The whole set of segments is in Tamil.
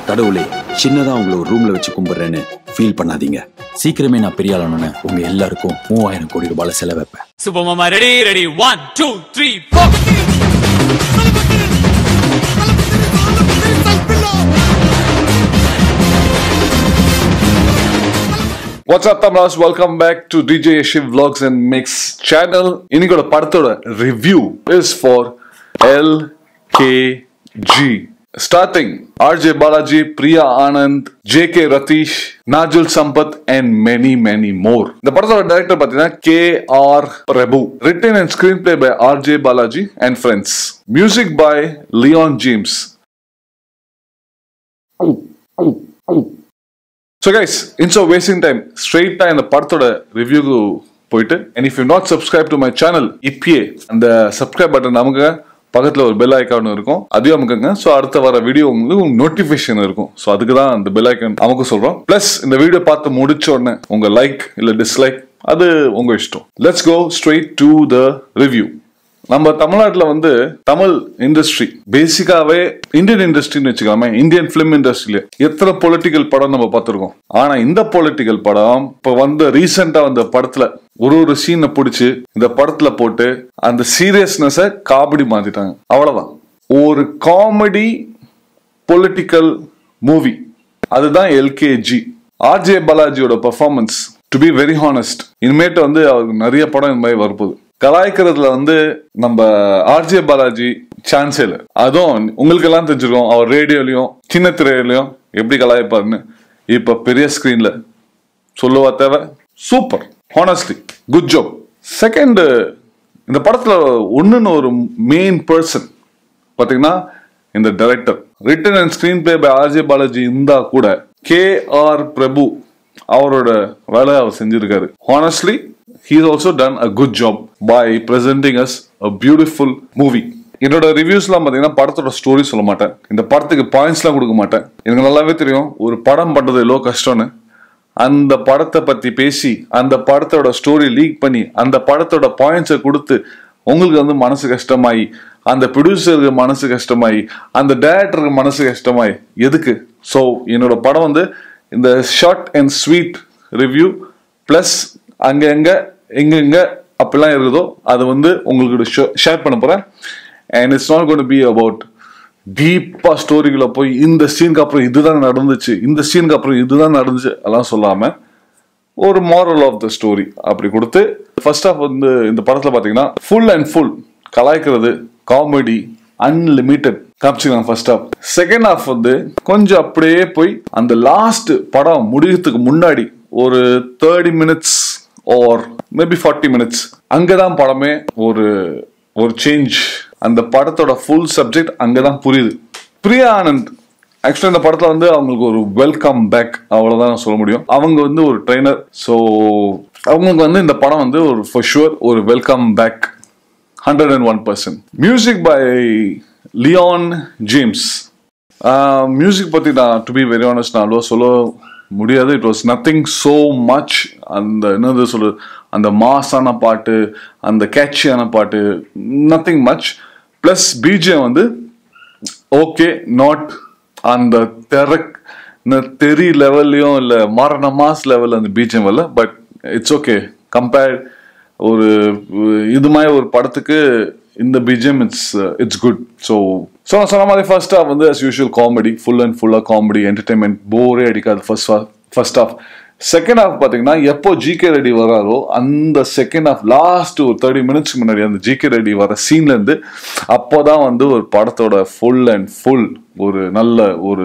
கடவுளே சின்னதா உங்களை ஒரு ரூம்ல வச்சு கும்பிடுறேன்னு ஃபீல் பண்ணாதீங்க சீக்கிரமே நான் பெரிய ஆளானோன்னு உங்க எல்லாருக்கும் மூவாயிரம் கோடி ரூபாயில செலவு வைப்பேன் Super Mama, ready, ready, one, two, three, four. What's up, Tamras? Welcome back to DJ Shiv Vlogs and Mix channel. இன்னைக்கோட படத்தோட review is for L K G starting RJ Balaji Priya Anand J K Rithesh Nanjil Sampath and many many more இந்த படத்தோட டைரக்டர் பார்த்தீங்கன்னா K R Prabhu written and screenplay by R J Balaji and friends music by Leon James so guys instead of wasting time ஸ்ட்ரெயிட்டாக இந்த படத்தோட ரிவ்யூக்கு போயிட்டு and if you not subscribe to my channel இப்பயே அந்த சப்ஸ்கிரைப் பட்டன் நமக்கு பக்கத்தில் ஒரு பெல் ஐக்கான் இருக்கும் அதையும் அமுக்குங்க ஸோ அடுத்த வர வீடியோ உங்களுக்கு நோட்டிஃபிகேஷன் இருக்கும் ஸோ அதுக்கு தான் அந்த பெல் ஐக்கான் நமக்கு சொல்கிறோம் ப்ளஸ் இந்த வீடியோ பார்த்து முடிச்ச உடனே உங்கள் லைக் இல்லை டிஸ்லைக் அது உங்கள் இஷ்டம் let's go straight to the review நம்ம தமிழ்நாட்டுல வந்து தமிழ் இண்டஸ்ட்ரி பேசிக்காவே இந்தியன் இண்டஸ்ட்ரின்னு வச்சுக்கலாமே இந்தியன் பிலிம் இண்டஸ்ட்ரியில எத்தனை பொலிட்டிக்கல் படம் நம்ம பார்த்திருக்கோம் ஆனா இந்த பொலிட்டிக்கல் படம் இப்ப வந்து ரீசெண்டா வந்த படத்துல ஒரு ஒரு சீனை பிடிச்சி இந்த படத்துல போட்டு அந்த சீரியஸ்னஸ காமெடி மாத்திட்டாங்க அவ்வளவுதான் ஒரு காமெடி பொலிட்டிக்கல் மூவி அதுதான் எல்கேஜி ஆர்ஜே பாலாஜியோட performance to be very honest இனிமேட்டு வந்து அவருக்கு நிறைய படம் இந்த மாதிரி வரப்போகுது கலாய்க்கிறதுல வந்து நம்ம ஆர்ஜே பாலாஜி சான்ஸே இல்லை அதுவும் உங்களுக்கு எல்லாம் தெரிஞ்சிருக்கோம் அவர் ரேடியோலயும் சின்ன திரையிலையும் எப்படி கலாய்ப்பாருன்னு இப்ப பெரிய ஸ்கிரீன்ல சொல்லுவா தேவை super honestly good job second இந்த படத்துல ஒண்ணுன்னு ஒரு மெயின் பர்சன் பாத்தீங்கன்னா இந்த director written and screenplay by RJ Balaji இருந்தா கூட கே ஆர் பிரபு அவரோட வேலை அவர் செஞ்சிருக்காரு honestly he's also done a good job by presenting as a beautiful movie என்னோட ரிவ்யூஸ்லாம் பார்த்தீங்கன்னா படத்தோட ஸ்டோரி சொல்ல மாட்டேன் இந்த படத்துக்கு பாயிண்ட்ஸ்லாம் கொடுக்க மாட்டேன் எனக்கு நல்லாவே தெரியும் ஒரு படம் பண்றது எவ்வளோ கஷ்டம்னு அந்த படத்தை பத்தி பேசி அந்த படத்தோட ஸ்டோரி லீக் பண்ணி அந்த படத்தோட பாயிண்ட்ஸை கொடுத்து உங்களுக்கு வந்து மனசு கஷ்டமாயி அந்த ப்ரொடியூசருக்கு மனசு கஷ்டமாயி அந்த டைரக்டருக்கு மனசு கஷ்டமாயி எதுக்கு ஸோ என்னோட படம் வந்து இந்த short and sweet review plus அங்க எங்க எங்க எங்க அப்படிலாம் இருக்குதோ அது வந்து உங்களுக்கு ஷேர் பண்ண போறேன் and it's not gonna be about டீப்பா ஸ்டோரிக்குள்ள போய் இந்த சீனுக்கு அப்புறம் இதுதான் நடந்துச்சு இந்த சீனுக்கு அப்புறம் இதுதான் நடந்துச்சு அதெல்லாம் சொல்லாம ஒரு மாரல் ஆஃப் த ஸ்டோரி அப்படி கொடுத்து ஃபர்ஸ்ட் ஆஃப் வந்து இந்த படத்துல பாத்தீங்கன்னா ஃபுல் அண்ட் ஃபுல் கலாய்க்கிறது காமெடி அன்லிமிட்டெட் காமிச்சுக்கலாம் ஃபர்ஸ்ட் ஆஃப் செகண்ட் ஹாஃப் வந்து கொஞ்சம் அப்படியே போய் அந்த லாஸ்ட் படம் முடியறதுக்கு முன்னாடி ஒரு thirty minutes or maybe forty minutes அங்கதான் படமே ஒரு ஒரு சேஞ்ச் அந்த படத்தோட ஃபுல் சப்ஜெக்ட் அங்கதான் புரியுது பிரியா ஆனந்த் ஆக்சுவலி இந்த படத்துல வந்து அவங்களுக்கு ஒரு வெல்கம் பேக் அவ்வளவுதான் நான் சொல்ல முடியும் அவங்க வந்து ஒரு ட்ரைனர் ஸோ அவங்களுக்கு வந்து இந்த படம் வந்து ஒரு for sure ஒரு welcome back hundred and one percent music by Leon James music பத்தி நான் டு பி வெரி ஆனஸ்ட் நான் அவ்வளோ சொல்ல முடியாது it was nothing so much அந்த என்னது சொல்லு அந்த மாஸான பாட்டு அந்த கேட்சியான பாட்டு நத்திங் மச் ப்ளஸ் பிஜிஎம் வந்து ஓகே நாட் அந்த திறக் தெரி லெவல்லையும் இல்லை மரண மாஸ் லெவல் அந்த பிஜிஎம் வரல பட் இட்ஸ் ஓகே கம்பேர் ஒரு இது மாதிரி ஒரு படத்துக்கு இந்த BGM it's it's good so so நான் சொன்ன மாதிரி ஃபர்ஸ்ட் ஹாஃப் வந்து as usual comedy full and ஃபுல்லாக காமெடி என்டர்டைன்மெண்ட் போரே அடிக்காது first first half second half பார்த்தீங்கன்னா எப்போ ஜிகே ரெடி வராரோ அந்த செகண்ட் ஹாஃப் லாஸ்ட் ஒரு தேர்ட்டி மினிட்ஸ்க்கு முன்னாடி அந்த ஜிகே ரெடி வர சீன்ல இருந்து அப்போதான் வந்து ஒரு படத்தோட ஃபுல் அண்ட் ஃபுல் ஒரு நல்ல ஒரு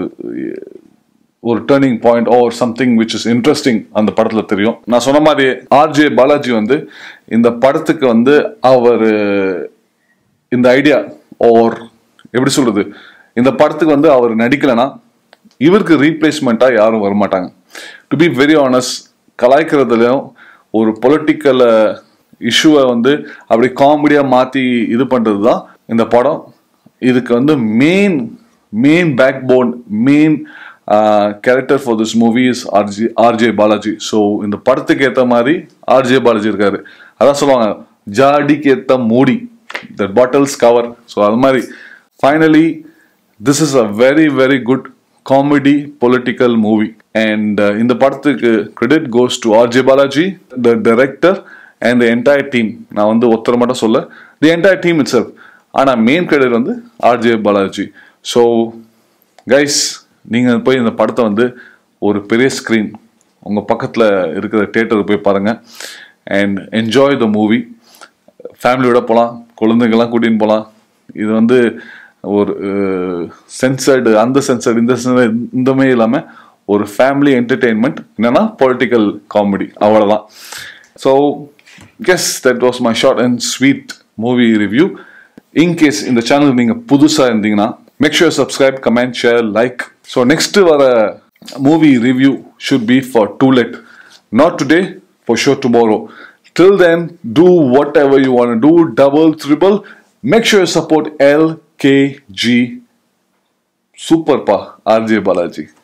ஒரு turning point or something which is interesting அந்த படத்துல தெரியும் நான் சொன்ன மாதிரி ஆர்ஜே பாலாஜி வந்து இந்த படத்துக்கு வந்து அவர் இந்த ஐடியா ஓர் எப்படி சொல்றது இந்த படத்துக்கு வந்து அவர் நடிக்கலைன்னா இவருக்கு ரீப்ளேஸ்மெண்ட்டா யாரும் வரமாட்டாங்க டு பி வெரி ஆனஸ்ட் கலாய்க்கிறதுலையும் ஒரு பொலிட்டிக்கல் இஷ்யூவை வந்து அப்படி காமெடியாக மாற்றி இது பண்ணுறது தான் இந்த படம் இதுக்கு வந்து main main backbone main character for this movie is RG RJ Balaji so இந்த படத்துக்கு ஏற்ற மாதிரி ஆர்ஜே பாலாஜி இருக்காரு அதான் சொல்லுவாங்க ஜாடிக்கு ஏற்ற மூடி தட் பாட்டில்ஸ் கவர் ஸோ அது மாதிரி finally this is a very very good comedy political movie and இந்த படத்துக்கு credit goes to RJ Balaji the director and the entire team நான் வந்து ஒருத்தர் மட்டும் சொல்ல the entire team itself ஆனால் மெயின் கிரெடிட் வந்து ஆர்ஜே பாலாஜி ஸோ கைஸ் நீங்கள் போய் இந்த படத்தை வந்து ஒரு பெரிய ஸ்க்ரீன் உங்கள் பக்கத்தில் இருக்கிற தேட்டருக்கு போய் பாருங்கள் அண்ட் என்ஜாய் த மூவி ஃபேமிலியோட போகலாம் குழந்தைங்கள்லாம் கூட்டின்னு போகலாம் இது வந்து ஒரு சென்சர்டு அந்த சென்சர்டு இந்த censored இந்தமே இல்லாமல் ஒரு ஃபேமிலி என்டர்டெயின்மெண்ட் என்னன்னா பொலிட்டிக்கல் காமெடி அவ்வளோதான் so guess that was my short and sweet movie review in case இந்த சேனல் நீங்கள் புதுசாக இருந்தீங்கன்னா make sure subscribe comment share like so next வர movie review should be for to let not today for sure tomorrow. Till then, do whatever you want to do, double, triple. Make sure you support LKG Super Pa RJ Balaji.